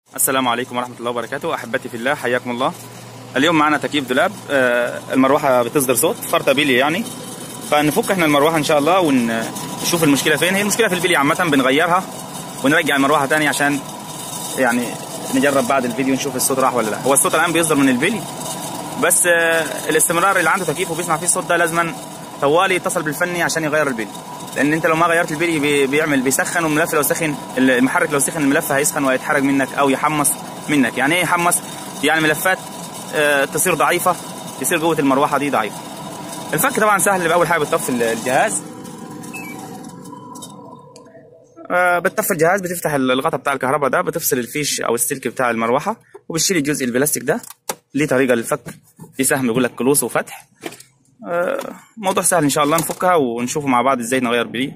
السلام عليكم ورحمة الله وبركاته أحبتي في الله حياكم الله اليوم معنا تكييف دولاب آه، المروحة بتصدر صوت فرطة بيلي يعني فنفك احنا المروحة إن شاء الله ونشوف المشكلة فين هي المشكلة في البيلي عامة بنغيرها ونرجع المروحة تاني عشان يعني نجرب بعد الفيديو نشوف الصوت راح ولا لا هو الصوت الآن بيصدر من البيلي بس آه، الاستمرار اللي عنده تكييف وبيسمع فيه الصوت ده لازما طوالي يتصل بالفني عشان يغير البيلي لان انت لو ما غيرت البيلي بي- بيعمل بيسخن والملف لو سخن المحرك لو سخن الملف هيسخن ويتحرق منك او يحمص منك يعني ايه يحمص يعني ملفات آه، تصير ضعيفه يصير قوه المروحه دي ضعيفه الفك طبعا سهل باول حاجه بتطفي الجهاز آه، بتطفي الجهاز بتفتح الغطاء بتاع الكهرباء ده بتفصل الفيش او السلك بتاع المروحه وبتشيل الجزء البلاستيك ده ليه طريقه للفك في سهم يقول لك كلوس وفتح آه، موضوع سهل ان شاء الله نفكها ونشوفه مع بعض ازاي نغير بيه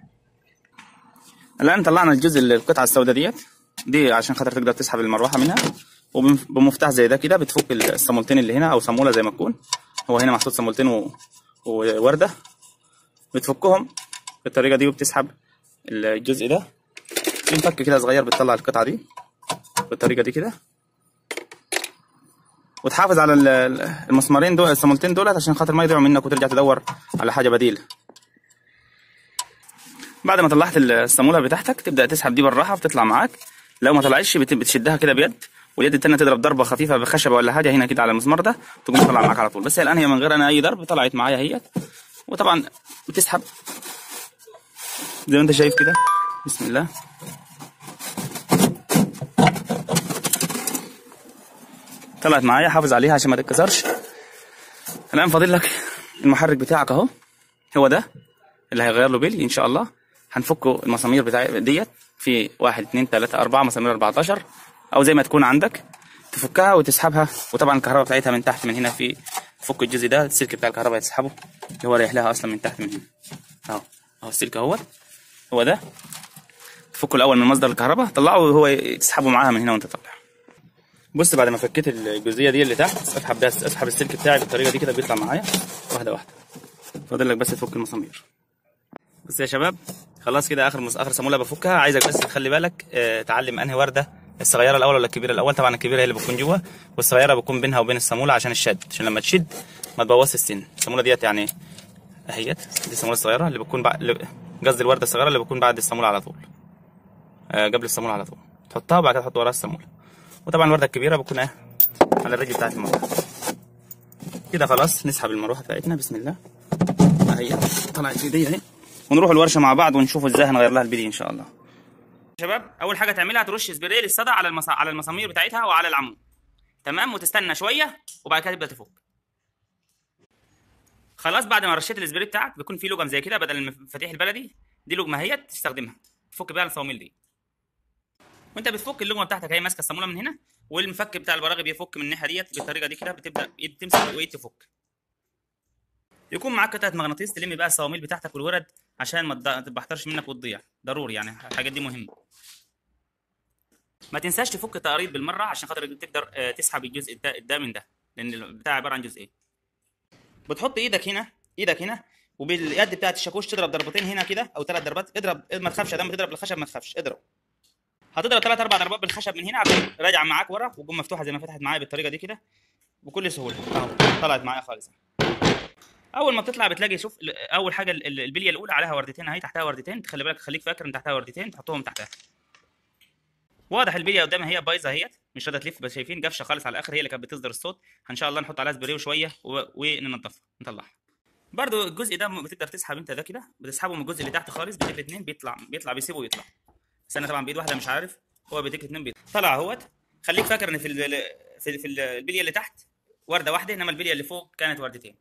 الان طلعنا الجزء القطعه السوداء ديت دي عشان خاطر تقدر تسحب المروحه منها وبمفتاح زي ده كده بتفك الصامولتين اللي هنا او صاموله زي ما تكون هو هنا محطوط صامولتين و... وورده بتفكهم بالطريقه دي وبتسحب الجزء ده في مفك كده صغير بتطلع القطعه دي بالطريقه دي كده وتحافظ على ال- ال- المسمارين دول الصامولتين دولت عشان خاطر ما يضيعوا منك وترجع تدور على حاجه بديله بعد ما طلعت الصاموله بتاعتك تبدا تسحب دي بالراحه بتطلع معاك لو ما طلعتش بت- بتشدها كده بيد واليد التانية تضرب ضربه خفيفه بخشبه ولا حاجه هنا كده على المسمار ده تقوم طالعه معاك على طول بس هي الان هي من غير انا اي ضرب طلعت معايا هي وطبعا بتسحب زي ما انت شايف كده بسم الله طلعت معايا حافظ عليها عشان ما تتكسرش الان فاضل لك المحرك بتاعك اهو هو ده اللي هيغير له بيلي ان شاء الله هنفكه المسامير بتاع ديت في واحد اتنين تلاتة أربعة مسامير 14 أو زي ما تكون عندك تفكها وتسحبها وطبعا الكهرباء بتاعتها من تحت من هنا في فك الجزء ده السلك بتاع الكهرباء تسحبه اللي هو رايح لها أصلا من تحت من هنا أهو أهو السلك اهوت هو ده تفكه الأول من مصدر الكهرباء طلعه وهو تسحبه معاها من هنا وأنت طالع بص بعد ما فكيت الجزئيه دي اللي تحت اسحب ده اسحب السلك بتاعي بالطريقه دي كده بيطلع معايا واحده واحده فاضل لك بس تفك المسامير بس يا شباب خلاص كده اخر مس... اخر صاموله بفكها عايزك بس تخلي بالك اه تعلم انهي ورده الصغيره الاول ولا الكبيره الاول طبعا الكبيره هي اللي بتكون جوه والصغيره بتكون بينها وبين الصاموله عشان الشد عشان لما تشد ما تبوظش السن الصاموله ديت يعني اهيت دي الصاموله الصغيره اللي بتكون بعد اللي- قصدي الورده الصغيره اللي بتكون بعد الصاموله على طول آه قبل الصاموله على طول تحطها وبعد كده تحط وراها الصاموله وطبعا الورده الكبيره بتكون ايه على الرجل بتاعت المروحه كده خلاص نسحب المروحه بتاعتنا بسم الله اهي طلعت في ايديا اهي ونروح الورشه مع بعض ونشوف ازاي هنغير لها البلي ان شاء الله شباب اول حاجه تعملها ترش سبراي للصدى على المص... على المسامير بتاعتها وعلى العمود تمام وتستنى شويه وبعد كده تبدا تفك خلاص بعد ما رشيت السبراي بتاعك بيكون في لقم زي كده بدل المفاتيح البلدي دي لقمه هي تستخدمها تفك بيها الصواميل دي وانت بتفك اللقمه بتاعتك هي ماسكه الصاموله من هنا والمفك بتاع البراغي بيفك من الناحيه ديت بالطريقه دي كده بتبدا ايد تمسك وايد تفك يكون معاك قطعه مغناطيس تلم بقى الصواميل بتاعتك والورد عشان ما تض- تبحترش منك وتضيع ضروري يعني الحاجات دي مهمه ما تنساش تفك التقاريض بالمره عشان خاطر تقدر آه، تسحب الجزء الدا- الدامن ده لان البتاع عباره عن جزئين بتحط ايدك هنا ايدك هنا وباليد بتاعت الشاكوش تضرب ضربتين هنا كده او ثلاث ضربات اضرب ما تخافش لما تضرب الخشب ما تخافش اضرب هتضرب ثلاث اربع ضربات بالخشب من هنا عشان راجعه معاك ورا وتقوم مفتوحه زي ما فتحت معايا بالطريقه دي كده بكل سهوله اهو طلعت معايا خالص اول ما بتطلع بتلاقي شوف ال- اول حاجه ال- ال- البليه الاولى عليها وردتين اهي تحتها وردتين تخلي بالك خليك فاكر ان تحتها وردتين تحطهم تحتها واضح البليه قدامها هي بايظه اهيت مش راضيه تلف بس شايفين قفشه خالص على الاخر هي اللي كانت بتصدر الصوت ان شاء الله نحط عليها سبراي شويه و- وننضفها نطلعها برضو الجزء ده بتقدر تسحب انت ده كده بتسحبه من الجزء اللي تحت خالص بايد الاثنين بيطلع بيطلع بيسيبه ويطلع بس انا طبعا بايد واحده مش عارف هو بايديك الاثنين بيطلع طلع اهوت خليك فاكر ان في ال- في, في البليه اللي تحت ورده واحده انما البليه اللي فوق كانت وردتين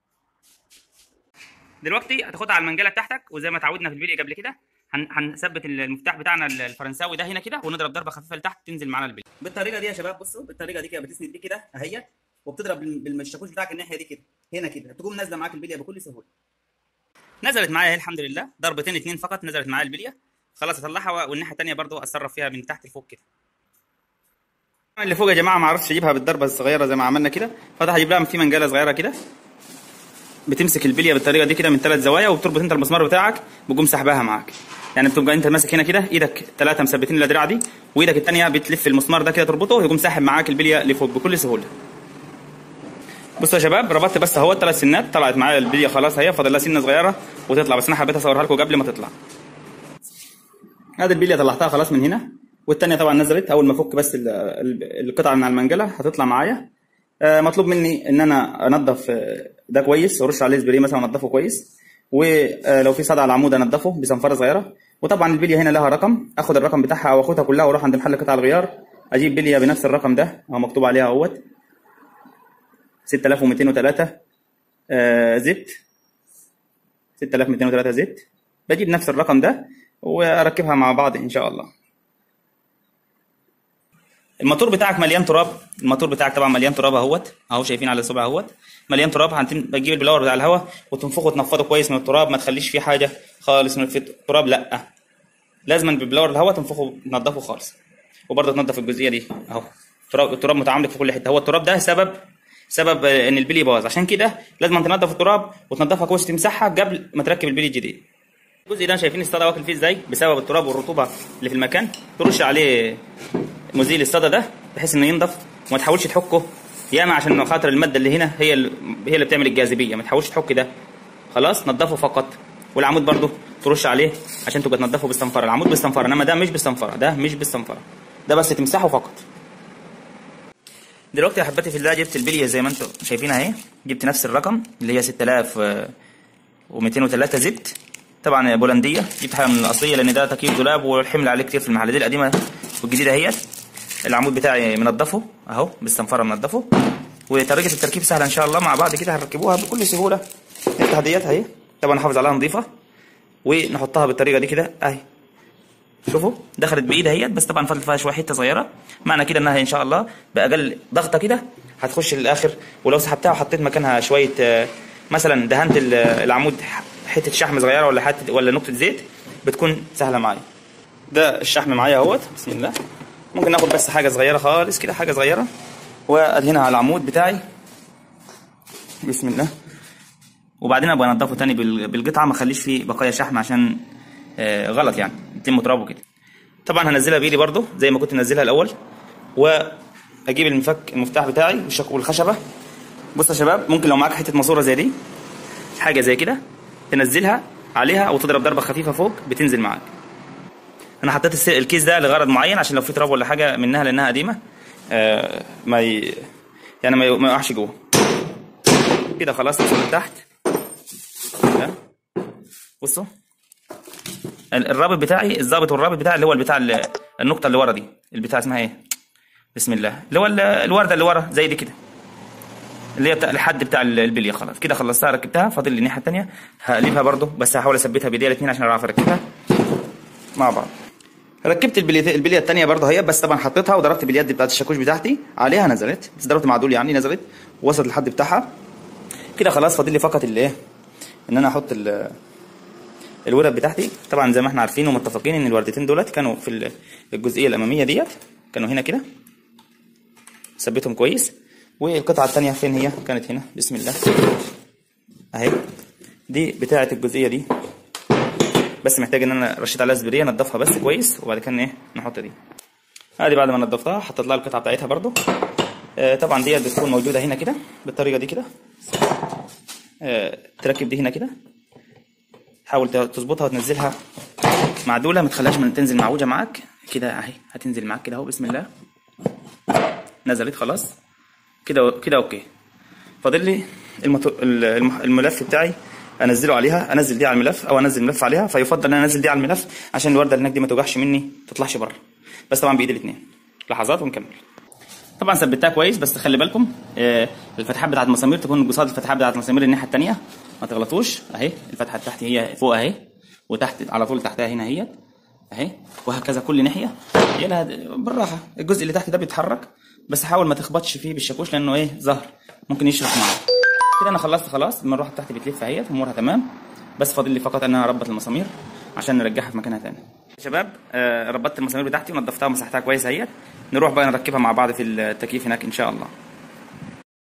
دلوقتي هتاخدها على المنجله بتاعتك وزي ما اتعودنا في الفيديو قبل كده هن- هنثبت المفتاح بتاعنا الفرنساوي ده هنا كده ونضرب ضربه خفيفه لتحت تنزل معانا البلي بالطريقه دي يا شباب بصوا بالطريقه دي كده بتسند دي كده اهي وبتضرب بال- بالشاكوش بتاعك الناحيه دي كده هنا كده تقوم نازله معاك البليه بكل سهوله نزلت معايا اهي الحمد لله ضربتين اتنين فقط نزلت معايا البليه خلاص اطلعها والناحيه الثانيه برضو اتصرف فيها من تحت لفوق كده اللي فوق يا جماعه ما عرفتش اجيبها بالضربه الصغيره زي ما عملنا كده فده هجيب لها في منجله صغيره كده بتمسك البليه بالطريقه دي كده من ثلاث زوايا وبتربط انت المسمار بتاعك بتقوم سحبها معاك يعني بتبقى انت ماسك هنا كده ايدك ثلاثه مثبتين الادراع دي وايدك الثانيه بتلف المسمار ده كده تربطه ويقوم ساحب معاك البليه لفوق بكل سهوله بصوا يا شباب ربطت بس اهو ثلاث سنات طلعت معايا البليه خلاص اهي فاضل لها سنه صغيره وتطلع بس انا حبيت اصورها لكم قبل ما تطلع هذه البليه طلعتها خلاص من هنا والثانيه طبعا نزلت اول ما افك بس ال- ال- القطعه من على المنجله هتطلع معايا آه، مطلوب مني ان انا انضف آه، ده كويس وارش عليه سبراي مثلا انضفه كويس ولو في صدى على العمود انضفه بصنفره صغيره وطبعا البليه هنا لها رقم اخد الرقم بتاعها او اخدها كلها واروح عند محل قطع الغيار اجيب بليه بنفس الرقم ده هو مكتوب عليها اهوت 6203 آه زيت 6203 زيت بجيب نفس الرقم ده واركبها مع بعض ان شاء الله الموتور بتاعك مليان تراب الموتور بتاعك طبعا مليان تراب اهوت اهو شايفين على الصبع اهوت مليان تراب هتم- بتجيب البلاور بتاع الهواء وتنفخه وتنفضه كويس من التراب ما تخليش فيه حاجه خالص من في التراب لا لازما ببلاور الهواء تنفخه تنضفه خالص وبرضه تنضف الجزئيه دي اهو التراب التراب متعمق في كل حته هو التراب ده سبب سبب آه، ان البلي باظ عشان كده لازم تنضف التراب وتنضفها كويس تمسحها قبل ما تركب البلي الجديد الجزء ده شايفين الصدى واكل فيه ازاي بسبب التراب والرطوبه اللي في المكان ترش عليه مزيل الصدى ده بحيث انه ينضف وما تحاولش تحكه ياما عشان خاطر الماده اللي هنا هي اللي هي اللي بتعمل الجاذبيه ما تحاولش تحك ده خلاص نضفه فقط والعمود برضو ترش عليه عشان تبقى تنضفه بالصنفره العمود بالصنفره انما ده مش بالصنفره ده مش بالصنفره ده بس تمسحه فقط دلوقتي يا حباتي في الله جبت البليه زي ما انتم شايفين اهي جبت نفس الرقم اللي هي 6203 زد طبعا بولنديه جبت حاجه من الاصليه لان ده تكييف دولاب والحمل عليه كتير في المحل دي القديمه والجديده اهيت العمود بتاعي منضفه اهو بالصنفره منضفه وطريقه التركيب سهله ان شاء الله مع بعض كده هنركبوها بكل سهوله نفتح ديت اهي طبعا نحافظ عليها نظيفه ونحطها بالطريقه دي كده اهي شوفوا دخلت بايد اهيت بس طبعا فضل فيها شويه حته صغيره معنى كده انها ان شاء الله باقل ضغطه كده هتخش للاخر ولو سحبتها وحطيت مكانها شويه آه، مثلا دهنت ال- العمود ح- حته شحم صغيره ولا حته ولا نقطه زيت بتكون سهله معايا ده الشحم معايا اهوت بسم الله ممكن ناخد بس حاجه صغيره خالص كده حاجه صغيره وادهنها على العمود بتاعي بسم الله وبعدين ابقى انضفه تاني بال- بالقطعه ما اخليش فيه بقايا شحم عشان آه، غلط يعني يتم ترابه كده طبعا هنزلها بايدي برضو زي ما كنت منزلها الاول واجيب المفك المفتاح بتاعي والشك- والخشبه بص يا شباب ممكن لو معاك حته ماسوره زي دي حاجه زي كده تنزلها عليها وتضرب ضربه خفيفه فوق بتنزل معاك انا حطيت الس- الكيس ده لغرض معين عشان لو في تراب ولا حاجه منها لانها قديمه آه ما ي... يعني ما ي- ما يقعش جوه كده خلاص نوصل لتحت ده. بصوا ال- الرابط بتاعي الظابط والرابط بتاعي اللي هو البتاع ال- النقطه اللي ورا دي البتاع اسمها ايه بسم الله اللي هو ال- الورده اللي ورا زي دي كده اللي هي بتاع الحد بتاع ال- البليه خلاص كده خلصتها ركبتها فاضل لي الناحيه الثانيه هقلبها برضو بس هحاول اثبتها بايديا الاثنين عشان اعرف اركبها مع بعض ركبت البليه البليه الثانيه برضه هي بس طبعا حطيتها وضربت باليد بتاعت الشاكوش بتاعتي عليها نزلت بس ضربت مع دول يعني نزلت وصلت للحد بتاعها كده خلاص فاضل لي فقط الايه ان انا احط ال- الورد بتاعتي طبعا زي ما احنا عارفين ومتفقين ان الوردتين دولت كانوا في ال- الجزئيه الاماميه ديت كانوا هنا كده ثبتهم كويس والقطعه الثانيه فين هي كانت هنا بسم الله اهي دي بتاعه الجزئيه دي بس محتاج ان انا رشيت عليها سبراي انضفها بس كويس وبعد كده ايه نحط دي ادي بعد ما نضفتها حطيت لها القطعه بتاعتها برضو آه طبعا ديت بتكون موجوده هنا كده بالطريقه دي كده آه تركب دي هنا كده حاول تظبطها وتنزلها معدوله ما تخليهاش من تنزل معوجه معاك كده اهي هتنزل معاك كده اهو بسم الله نزلت خلاص كده كده اوكي فاضل لي المتو... الم- الملف بتاعي انزله عليها انزل دي على الملف او انزل الملف عليها فيفضل ان انا انزل دي على الملف عشان الورده اللي هناك دي ما توجعش مني تطلعش بره بس طبعا بايد الاثنين لحظات ونكمل طبعا ثبتها كويس بس خلي بالكم آه، الفتحات بتاعت المسامير تكون قصاد الفتحات بتاعت المسامير الناحيه الثانيه ما تغلطوش اهي الفتحه تحت هي فوق اهي وتحت على طول تحتها هنا اهيت اهي وهكذا كل ناحيه هي لها بالراحه الجزء اللي تحت ده بيتحرك بس حاول ما تخبطش فيه بالشاكوش لانه ايه ظهر ممكن يشرخ معاك كده انا خلصت خلاص المروحه بتاعتي بتلف اهيت امورها تمام بس فاضل لي فقط ان انا اربط المسامير عشان نرجعها في مكانها تاني شباب آه، ربطت المسامير بتاعتي ونضفتها ومسحتها كويس اهيت نروح بقى نركبها مع بعض في التكييف هناك ان شاء الله